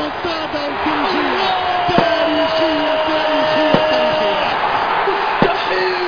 ريمونتادا تاريخية تاريخية تاريخية تاريخية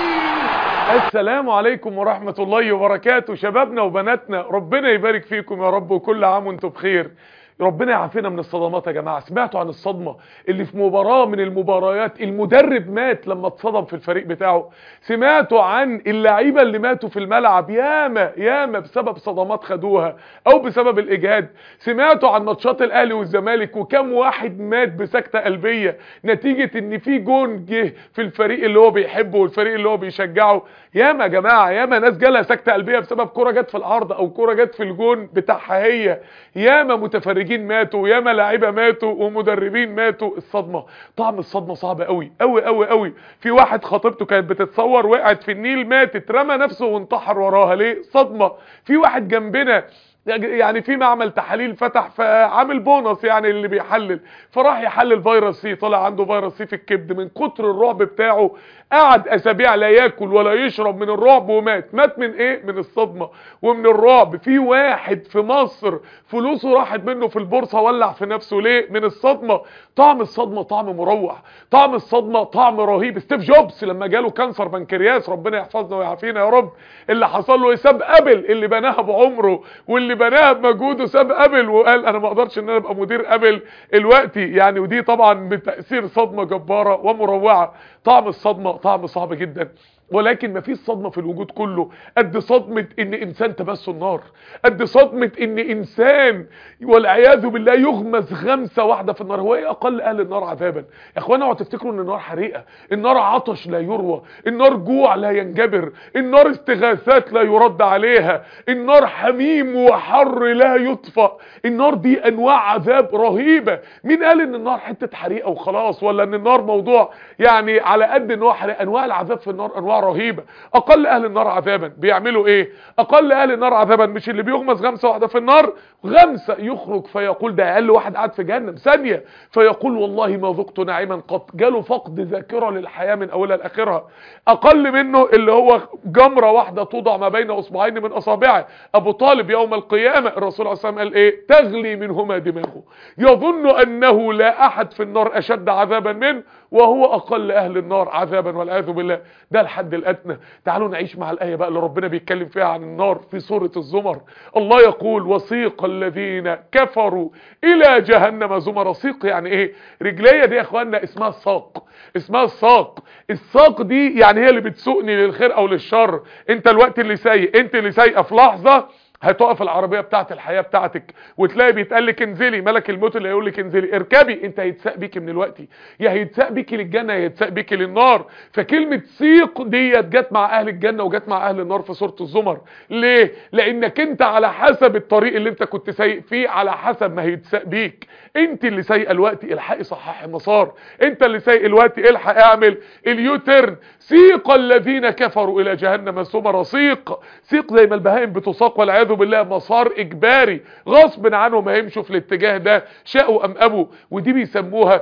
السلام عليكم ورحمة الله وبركاته شبابنا وبناتنا ربنا يبارك فيكم يا رب وكل عام وانتم بخير ربنا يعافينا من الصدمات يا جماعة سمعتوا عن الصدمة اللي في مباراة من المباريات المدرب مات لما اتصدم في الفريق بتاعه سمعتوا عن اللعيبة اللي ماتوا في الملعب ياما ياما بسبب صدمات خدوها او بسبب الاجهاد سمعتوا عن ماتشات الاهلي والزمالك وكم واحد مات بسكتة قلبية نتيجة ان في جون جه في الفريق اللي هو بيحبه والفريق اللي هو بيشجعه ياما يا جماعة ياما ناس جالها سكتة قلبية بسبب كرة جت في العرض او كرة جت في الجون بتاعها هي ياما متفرجين ماتوا وياما لعيبه ماتوا ومدربين ماتوا الصدمه طعم الصدمه صعب قوي قوي قوي قوي في واحد خطيبته كانت بتتصور وقعت في النيل ماتت رمى نفسه وانتحر وراها ليه صدمه في واحد جنبنا يعني في معمل تحاليل فتح فعامل بونص يعني اللي بيحلل فراح يحلل فيروس سي طلع عنده فيروس سي في الكبد من كتر الرعب بتاعه قعد اسابيع لا ياكل ولا يشرب من الرعب ومات مات من ايه من الصدمه ومن الرعب في واحد في مصر فلوسه راحت منه في البورصه ولع في نفسه ليه من الصدمه طعم الصدمه طعم مروح طعم الصدمه طعم رهيب ستيف جوبز لما جاله كانسر بنكرياس ربنا يحفظنا ويعافينا يا رب اللي حصل له ساب ابل اللي بناها بعمره واللي بناها بمجهوده ساب ابل وقال انا ما اقدرش ان انا ابقى مدير ابل الوقتي يعني ودي طبعا بتاثير صدمه جباره ومروعه طعم الصدمه طعم صعب جدا ولكن مفيش صدمة في الوجود كله قد صدمة ان انسان تبسه النار قد صدمة ان انسان والعياذ بالله يغمز غمسة واحدة في النار هو ايه اقل اهل النار عذابا يا اخوانا اوعوا تفتكروا ان النار حريقة النار عطش لا يروى النار جوع لا ينجبر النار استغاثات لا يرد عليها النار حميم وحر لا يطفأ النار دي انواع عذاب رهيبة مين قال ان النار حتة حريقة وخلاص ولا ان النار موضوع يعني على قد ان هو حريقة انواع العذاب في النار انواع رهيبة اقل اهل النار عذابا بيعملوا ايه اقل اهل النار عذابا مش اللي بيغمز غمسة واحدة في النار غمسة يخرج فيقول ده اقل واحد قاعد في جهنم ثانية فيقول والله ما ذقت نعيما قط جاله فقد ذاكرة للحياة من اولها لاخرها اقل منه اللي هو جمرة واحدة توضع ما بين اصبعين من اصابعه ابو طالب يوم القيامة الرسول عليه الصلاة والسلام قال ايه تغلي منهما دماغه يظن انه لا احد في النار اشد عذابا منه وهو اقل اهل النار عذابا والعياذ بالله ده الحد الادنى تعالوا نعيش مع الايه بقى اللي ربنا بيتكلم فيها عن النار في سوره الزمر الله يقول وسيق الذين كفروا الى جهنم زمر سيق يعني ايه رجليه دي يا اخوانا اسمها الساق اسمها الساق الساق دي يعني هي اللي بتسوقني للخير او للشر انت الوقت اللي سايق انت اللي سايقه في لحظه هتقف العربيه بتاعه الحياه بتاعتك وتلاقي بيتقال لك انزلي ملك الموت اللي هيقول لك انزلي اركبي انت هيتساق بيكي من الوقت يا هيتساق بيكي للجنه يا هيتساق بيكي للنار فكلمه سيق ديت جت مع اهل الجنه وجت مع اهل النار في سوره الزمر ليه لانك انت على حسب الطريق اللي انت كنت سايق فيه على حسب ما هيتساق بيك انت اللي سايقه الوقت الحقي صحح المسار انت اللي سايق الوقت الحق اعمل اليوترن سيق الذين كفروا الى جهنم زمر سيق سيق زي ما البهائم بتساق والعياذ بالله مسار اجباري غصب عنهم هيمشوا في الاتجاه ده شاءوا ام ابوا ودي بيسموها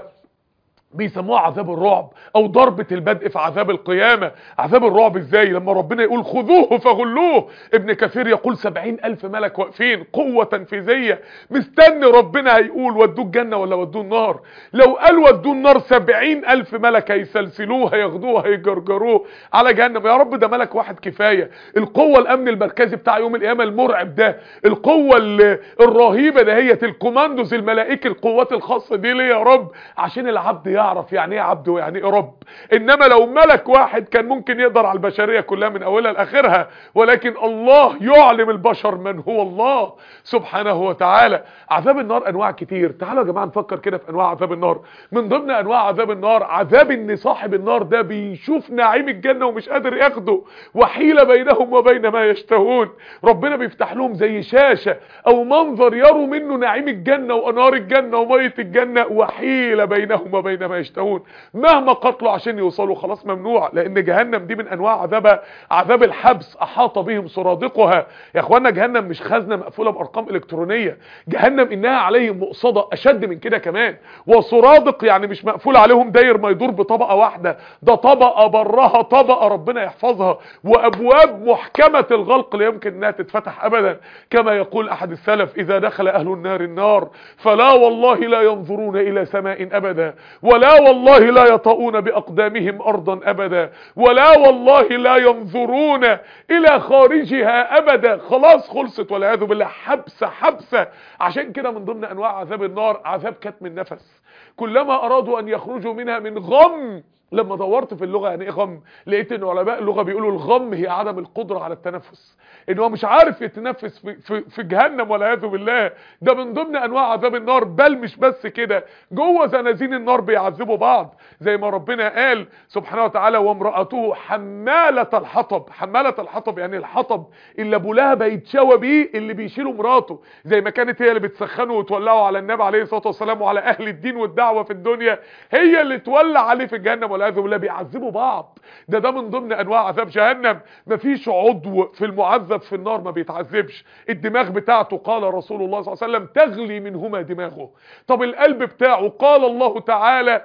بيسموها عذاب الرعب او ضربة البدء في عذاب القيامة عذاب الرعب ازاي لما ربنا يقول خذوه فغلوه ابن كثير يقول سبعين الف ملك واقفين قوة تنفيذية مستني ربنا هيقول ودوه الجنة ولا ودوه النار لو قال ودوه النار سبعين الف ملك هيسلسلوه هياخدوه هيجرجروه على جهنم يا رب ده ملك واحد كفاية القوة الامن المركزي بتاع يوم القيامة المرعب ده القوة الرهيبة دهيت الكوماندوز الملائكة القوات الخاصة دي ليه يا رب عشان العبد يعرف يعرف يعني ايه عبد ويعني ايه رب انما لو ملك واحد كان ممكن يقدر على البشريه كلها من اولها لاخرها ولكن الله يعلم البشر من هو الله سبحانه وتعالى عذاب النار انواع كتير تعالوا يا جماعه نفكر كده في انواع عذاب النار من ضمن انواع عذاب النار عذاب ان صاحب النار ده بيشوف نعيم الجنه ومش قادر ياخده وحيل بينهم وبين ما يشتهون ربنا بيفتح لهم زي شاشه او منظر يروا منه نعيم الجنه وانهار الجنه وميه الجنه وحيل بينهم وبين ما ما يشتهون مهما قتلوا عشان يوصلوا خلاص ممنوع لان جهنم دي من انواع عذابها عذاب الحبس احاط بهم سرادقها يا اخوانا جهنم مش خزنه مقفوله بارقام الكترونيه جهنم انها عليهم مقصده اشد من كده كمان وسرادق يعني مش مقفول عليهم داير ما يدور بطبقه واحده ده طبقه برها طبقه ربنا يحفظها وابواب محكمه الغلق لا يمكن انها تتفتح ابدا كما يقول احد السلف اذا دخل اهل النار النار فلا والله لا ينظرون الى سماء ابدا ولا والله لا يطؤون باقدامهم ارضا ابدا ولا والله لا ينظرون الى خارجها ابدا خلاص خلصت والعياذ بالله حبسه حبسه عشان كده من ضمن انواع عذاب النار عذاب كتم النفس كلما ارادوا ان يخرجوا منها من غم لما دورت في اللغة يعني ايه غم لقيت ان علماء اللغة بيقولوا الغم هي عدم القدرة على التنفس ان هو مش عارف يتنفس في, في, في جهنم والعياذ بالله ده من ضمن انواع عذاب النار بل مش بس كده جوه زنازين النار بيعذبوا بعض زي ما ربنا قال سبحانه وتعالى وامرأته حمالة الحطب حمالة الحطب يعني الحطب اللي ابو لهب يتشوى بيه اللي بيشيله مراته زي ما كانت هي اللي بتسخنه وتولعه على النبي عليه الصلاة والسلام وعلى اهل الدين والدعوة في الدنيا هي اللي تولع عليه في الجهنم والعياذ بالله بيعذبوا بعض ده ده من ضمن انواع عذاب جهنم مفيش عضو في المعذب في النار ما بيتعذبش الدماغ بتاعته قال رسول الله صلى الله عليه وسلم تغلي منهما دماغه طب القلب بتاعه قال الله تعالى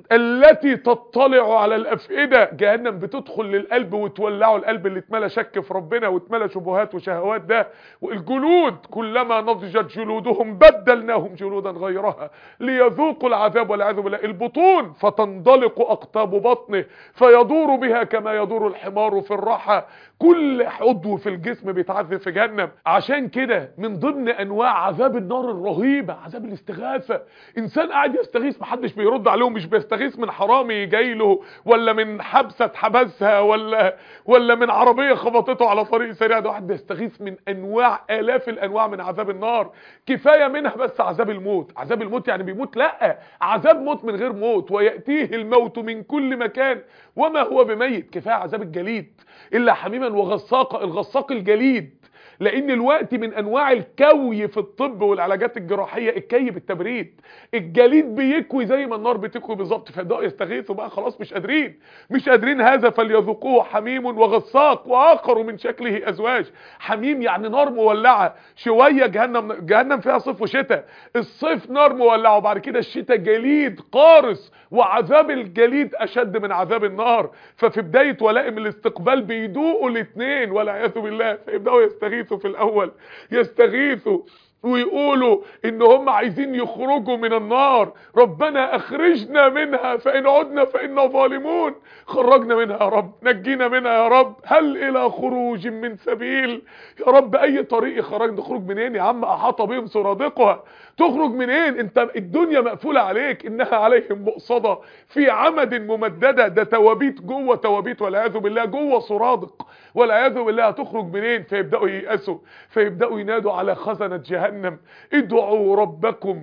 التي تطلع على الافئده جهنم بتدخل للقلب وتولعه القلب اللي اتملى شك في ربنا واتملى شبهات وشهوات ده والجلود كلما نضجت جلودهم بدلناهم جلودا غيرها ليذوقوا العذاب والعياذ بالله البطون فتنضلق اقطاب بطنه فيدور بها كما يدور الحمار في الرحى كل عضو في الجسم بيتعذب في جهنم عشان كده من ضمن انواع عذاب النار الرهيبه عذاب الاستغاثه انسان قاعد يستغيث محدش بيرد عليه مش بيستغيث من حرامي جاي له ولا من حبسه اتحبسها ولا ولا من عربيه خبطته على طريق سريع ده واحد بيستغيث من انواع الاف الانواع من عذاب النار كفايه منها بس عذاب الموت عذاب الموت يعني بيموت لا عذاب موت من غير موت وياتيه الموت من كل مكان وما هو بميت كفايه عذاب الجليد الا حميما وغساقا الغساق الجليد لان الوقت من انواع الكوي في الطب والعلاجات الجراحيه الكي بالتبريد الجليد بيكوي زي ما النار بتكوي بالظبط فيبداوا يستغيثوا بقى خلاص مش قادرين مش قادرين هذا فليذوقوه حميم وغساق واخر من شكله ازواج حميم يعني نار مولعه شويه جهنم جهنم فيها صيف وشتاء الصيف نار مولعه وبعد كده الشتاء جليد قارس وعذاب الجليد اشد من عذاب النار ففي بدايه ولائم الاستقبال بيدوقوا الاثنين والعياذ بالله فيبداوا يستغيثوا في الاول يستغيثوا ويقولوا ان هم عايزين يخرجوا من النار ربنا اخرجنا منها فان عدنا فانا ظالمون خرجنا منها يا رب نجينا منها يا رب هل الى خروج من سبيل يا رب اي طريق خرج نخرج منين يا عم احاط بهم سرادقها تخرج منين انت الدنيا مقفولة عليك انها عليهم مقصدة في عمد ممددة ده توابيت جوه توابيت والعياذ بالله جوه سرادق والعياذ بالله هتخرج منين فيبداوا ييأسوا فيبداوا ينادوا على خزنة جهنم ادعوا ربكم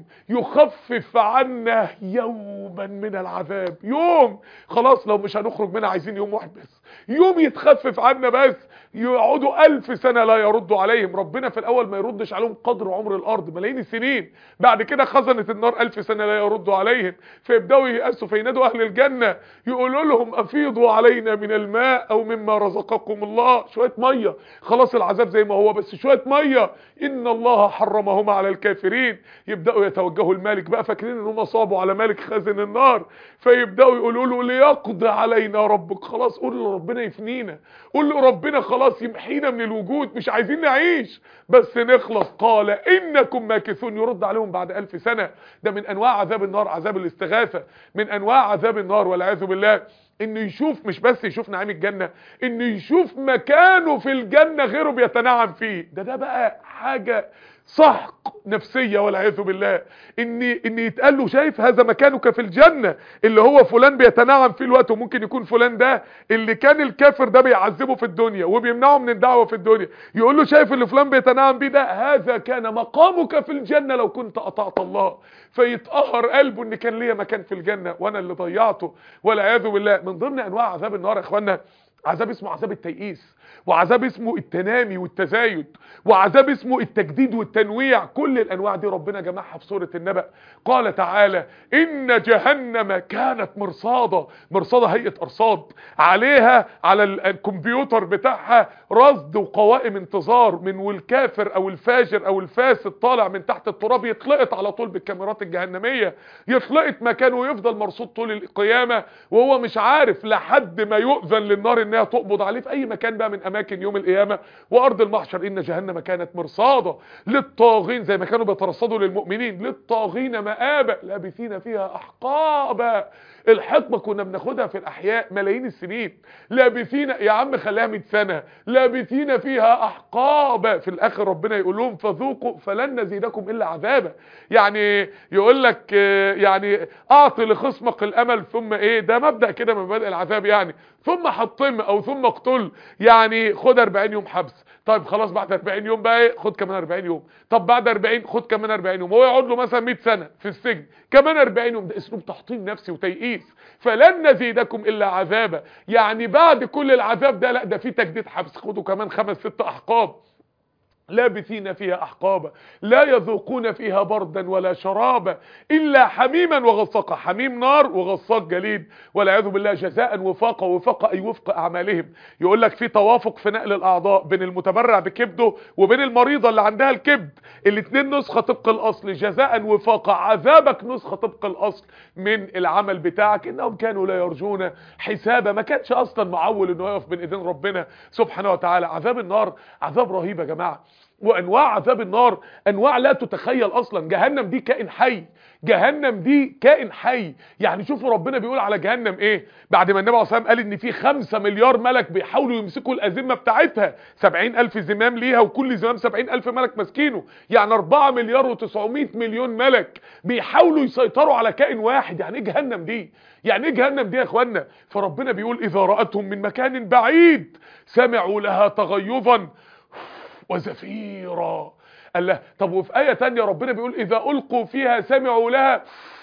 يخفف عنا يوما من العذاب يوم خلاص لو مش هنخرج منها عايزين يوم واحد بس يوم يتخفف عنا بس يقعدوا ألف سنة لا يردوا عليهم ربنا في الأول ما يردش عليهم قدر عمر الأرض ملايين السنين بعد كده خزنة النار ألف سنة لا يردوا عليهم فيبدأوا ييأسوا فينادوا أهل الجنة يقولوا لهم أفيضوا علينا من الماء أو مما رزقكم الله شوية مية خلاص العذاب زي ما هو بس شوية مية إن الله حرمهما على الكافرين يبدأوا يتوجهوا المالك بقى فاكرين ان هم صابوا على مالك خازن النار فيبدأوا يقولوا له ليقضي علينا ربك خلاص قول له ربنا يفنينا قول له ربنا خلاص يمحينا من الوجود مش عايزين نعيش بس نخلص قال انكم ماكثون يرد عليهم بعد ألف سنة ده من انواع عذاب النار عذاب الاستغاثة من انواع عذاب النار والعياذ بالله انه يشوف مش بس يشوف نعيم الجنة انه يشوف مكانه في الجنة غيره بيتنعم فيه ده ده بقى حاجة سحق نفسية والعياذ بالله ان ان يتقال له شايف هذا مكانك في الجنة اللي هو فلان بيتنعم فيه الوقت وممكن يكون فلان ده اللي كان الكافر ده بيعذبه في الدنيا وبيمنعه من الدعوة في الدنيا يقول له شايف اللي فلان بيتنعم بيه ده هذا كان مقامك في الجنة لو كنت اطعت الله فيتقهر قلبه ان كان ليا مكان في الجنة وانا اللي ضيعته والعياذ بالله من ضمن انواع عذاب النار يا اخوانا عذاب اسمه عذاب التيئيس وعذاب اسمه التنامي والتزايد وعذاب اسمه التجديد والتنويع كل الانواع دي ربنا جمعها في سورة النبأ قال تعالى ان جهنم كانت مرصادة مرصادة هيئة ارصاد عليها على ال- الكمبيوتر بتاعها رصد وقوائم انتظار من والكافر او الفاجر او الفاسد طالع من تحت التراب يتلقط على طول بالكاميرات الجهنمية يتلقط مكانه ويفضل مرصود طول القيامة وهو مش عارف لحد ما يؤذن للنار انها تقبض عليه في اي مكان بقى من اماكن يوم القيامة وارض المحشر ان جهنم كانت مرصادة للطاغين زي ما كانوا بيترصدوا للمؤمنين للطاغين مآبا لابثين فيها احقابا الحقبة كنا بناخدها في الاحياء ملايين السنين لابثين يا عم خليها 100 سنة لابثين فيها احقابا في الاخر ربنا يقول لهم فذوقوا فلن نزيدكم الا عذابا يعني يقول لك آه، يعني اعطي لخصمك الامل ثم ايه ده مبدأ كده من مبادئ العذاب يعني ثم حطم او ثم اقتل يعني خد 40 يوم حبس طيب خلاص بعد 40 يوم بقى ايه خد كمان 40 يوم طب بعد 40 خد كمان 40 يوم هو يقعد له مثلا 100 سنة في السجن كمان 40 يوم ده اسلوب تحطيم نفسي وتيئيس فلن نزيدكم الا عذابا يعني بعد كل العذاب ده لا ده في تجديد حبس خدوا كمان خمس ست احقاب لابثين فيها احقابا لا يذوقون فيها بردا ولا شرابا الا حميما وغساقا حميم نار وغساق جليد والعياذ بالله جزاء وفاقا وفاقا اي وفق اعمالهم يقول لك في توافق في نقل الاعضاء بين المتبرع بكبده وبين المريضه اللي عندها الكبد الاثنين نسخه طبق الاصل جزاء وفاقا عذابك نسخه طبق الاصل من العمل بتاعك انهم كانوا لا يرجون حسابا ما كانش اصلا معول انه يقف بين ايدين ربنا سبحانه وتعالى عذاب النار عذاب رهيب يا جماعه وانواع عذاب النار انواع لا تتخيل اصلا جهنم دي كائن حي جهنم دي كائن حي يعني شوفوا ربنا بيقول على جهنم ايه بعد ما النبي عليه الصلاه والسلام قال ان في خمسة مليار ملك بيحاولوا يمسكوا الازمه بتاعتها سبعين الف زمام ليها وكل زمام سبعين الف ملك ماسكينه يعني اربعة مليار وتسعمائة مليون ملك بيحاولوا يسيطروا على كائن واحد يعني ايه جهنم دي يعني ايه جهنم دي يا اخوانا فربنا بيقول اذا رأتهم من مكان بعيد سمعوا لها تغيظا وزفيرا قال له طب وفي آية تانية ربنا بيقول إذا ألقوا فيها سمعوا لها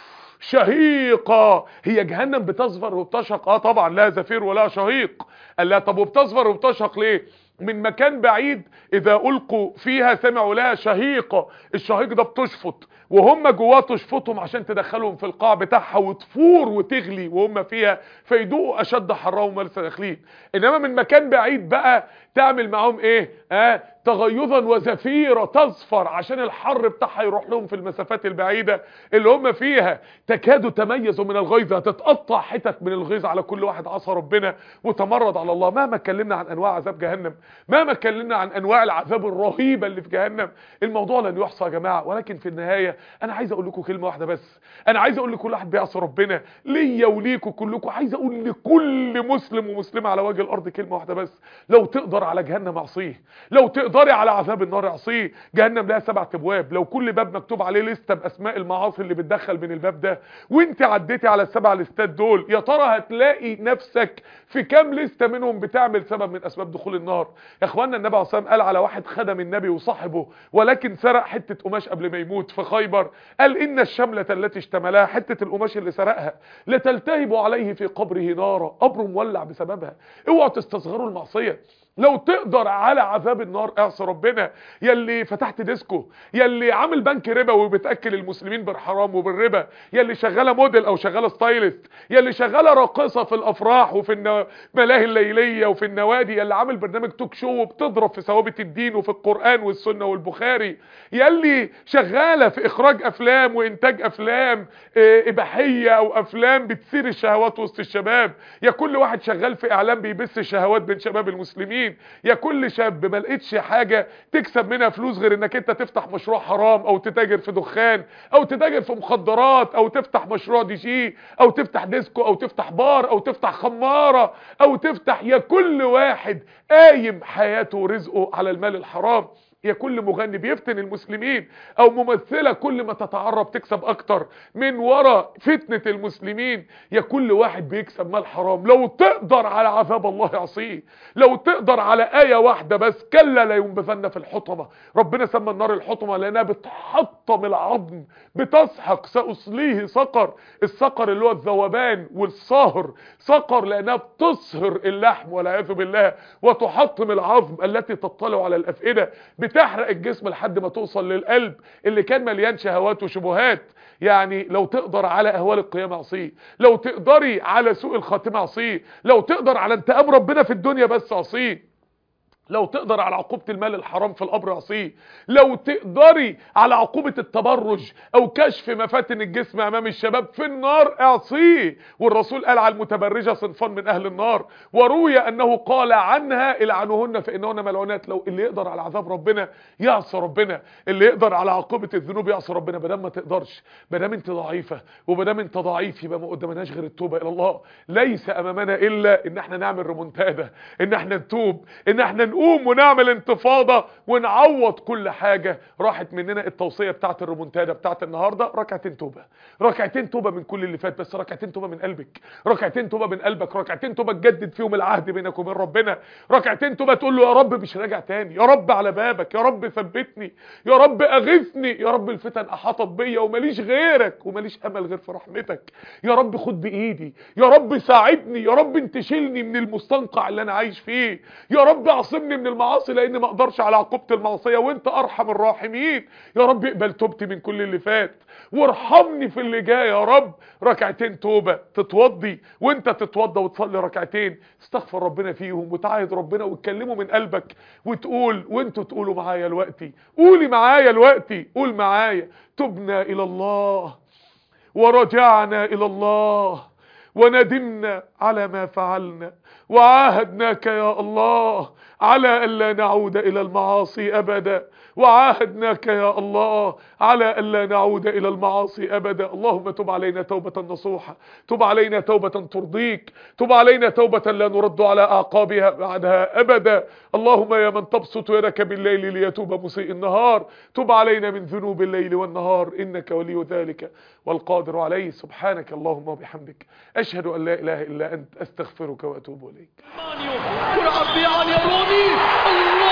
شهيقا هي جهنم بتصفر وبتشهق اه طبعا لا زفير ولا شهيق قال لها طب وبتصفر وبتشهق ليه من مكان بعيد اذا القوا فيها سمعوا لها شهيقا الشهيق ده بتشفط وهم جواه تشفطهم عشان تدخلهم في القاع بتاعها وتفور وتغلي وهم فيها فيدوقوا اشد حرها وهم لسه داخلين انما من مكان بعيد بقى تعمل معاهم ايه اه تغيظا وزفيرة تصفر عشان الحر بتاعها يروح لهم في المسافات البعيدة اللي هم فيها تكاد تميزوا من الغيظ هتتقطع حتت من الغيظ على كل واحد عصى ربنا وتمرد على الله مهما اتكلمنا عن انواع عذاب جهنم مهما اتكلمنا عن انواع العذاب الرهيبة اللي في جهنم الموضوع لن يحصى يا جماعة ولكن في النهاية انا عايز اقول لكم كلمة واحدة بس انا عايز اقول لكل واحد بيعصى ربنا ليا وليكم كلكم عايز اقول لكل مسلم ومسلمة على وجه الارض كلمة واحدة بس لو تقدر على جهنم اعصيه لو تقدري على عذاب النار اعصيه جهنم لها سبع ابواب لو كل باب مكتوب عليه لسته باسماء المعاصي اللي بتدخل من الباب ده وانت عديتي على السبع لستات دول يا ترى هتلاقي نفسك في كام لسته منهم بتعمل سبب من اسباب دخول النار يا اخوانا النبي عليه الصلاه والسلام قال على واحد خدم النبي وصاحبه ولكن سرق حته قماش قبل ما يموت في خيبر قال ان الشمله التي اشتملها حته القماش اللي سرقها لتلتهب عليه في قبره نارا قبره مولع بسببها اوعوا تستصغروا المعصيه لو تقدر على عذاب النار اعصي ربنا يلي فتحت ديسكو يلي عامل بنك ربا وبتاكل المسلمين بالحرام وبالربا يلي شغاله موديل او شغاله ستايلست يلي شغاله راقصه في الافراح وفي الملاهي الليليه وفي النوادي يلي عامل برنامج توك شو وبتضرب في ثوابت الدين وفي القران والسنه والبخاري يلي شغاله في اخراج افلام وانتاج افلام اه اباحيه او افلام بتثير الشهوات وسط الشباب يا كل واحد شغال في اعلام بيبث الشهوات بين شباب المسلمين يا كل شاب ما لقيتش حاجه تكسب منها فلوس غير انك انت تفتح مشروع حرام او تتاجر في دخان او تتاجر في مخدرات او تفتح مشروع دي جي او تفتح ديسكو او تفتح بار او تفتح خماره او تفتح يا كل واحد قايم حياته ورزقه على المال الحرام يا كل مغني بيفتن المسلمين او ممثلة كل ما تتعرب تكسب اكتر من وراء فتنة المسلمين يا كل واحد بيكسب مال حرام لو تقدر على عذاب الله يعصيه لو تقدر على آية واحدة بس كلا لا ينبذن في الحطمة ربنا سمى النار الحطمة لانها بتحطم العظم بتسحق سأصليه سقر السقر اللي هو الذوبان والصهر سقر لانها بتصهر اللحم والعياذ بالله وتحطم العظم التي تطلع على الافئده بتحرق الجسم لحد ما توصل للقلب اللي كان مليان شهوات وشبهات يعني لو تقدر على اهوال القيامه عصيه لو تقدري على سوء الخاتمه عصيه لو تقدر على انتقام ربنا في الدنيا بس عصيه لو تقدر على عقوبة المال الحرام في القبر عصيه لو تقدري على عقوبة التبرج او كشف مفاتن الجسم امام الشباب في النار اعصيه والرسول قال على المتبرجة صنفان من اهل النار وروي انه قال عنها العنوهن فانهن ملعونات لو اللي يقدر على عذاب ربنا يعصي ربنا اللي يقدر على عقوبة الذنوب يعصي ربنا بدل ما تقدرش بدل انت ضعيفة وبدل انت ضعيف يبقى ما قدامناش غير التوبة الى الله ليس امامنا الا ان احنا نعمل ريمونتادا ان احنا نتوب ان احنا نقوم ونعمل انتفاضة ونعوض كل حاجة راحت مننا التوصية بتاعت الريمونتادا بتاعت النهاردة ركعتين توبة ركعتين توبة من كل اللي فات بس ركعتين توبة من قلبك ركعتين توبة من قلبك ركعتين توبة تجدد فيهم العهد بينك وبين ربنا ركعتين توبة تقول له يا رب مش راجع تاني يا رب على بابك يا رب ثبتني يا رب اغثني يا رب الفتن احاطت بيا وماليش غيرك وماليش امل غير في رحمتك يا رب خد بايدي يا رب ساعدني يا رب انت شيلني من المستنقع اللي انا عايش فيه يا رب اعصمني من المعاصي لان ما اقدرش على عقوبة المعصية وانت ارحم الراحمين يا رب اقبل توبتي من كل اللي فات وارحمني في اللي جاي يا رب ركعتين توبة تتوضي وانت تتوضى وتصلي ركعتين استغفر ربنا فيهم وتعاهد ربنا وتكلمه من قلبك وتقول وانتوا تقولوا معايا دلوقتي قولي معايا دلوقتي قول معايا تبنا الى الله ورجعنا الى الله وندمنا على ما فعلنا وعاهدناك يا الله على ألا نعود إلى المعاصي أبدا وعاهدناك يا الله على ألا نعود إلى المعاصي أبدا اللهم تب علينا توبة نصوحة تب علينا توبة ترضيك تب علينا توبة لا نرد على أعقابها بعدها أبدا اللهم يا من تبسط يدك بالليل ليتوب مسيء النهار تب علينا من ذنوب الليل والنهار إنك ولي ذلك والقادر عليه سبحانك اللهم وبحمدك أشهد أن لا إله إلا أنت أستغفرك وأتوب إليك يلعب بيعني روني الله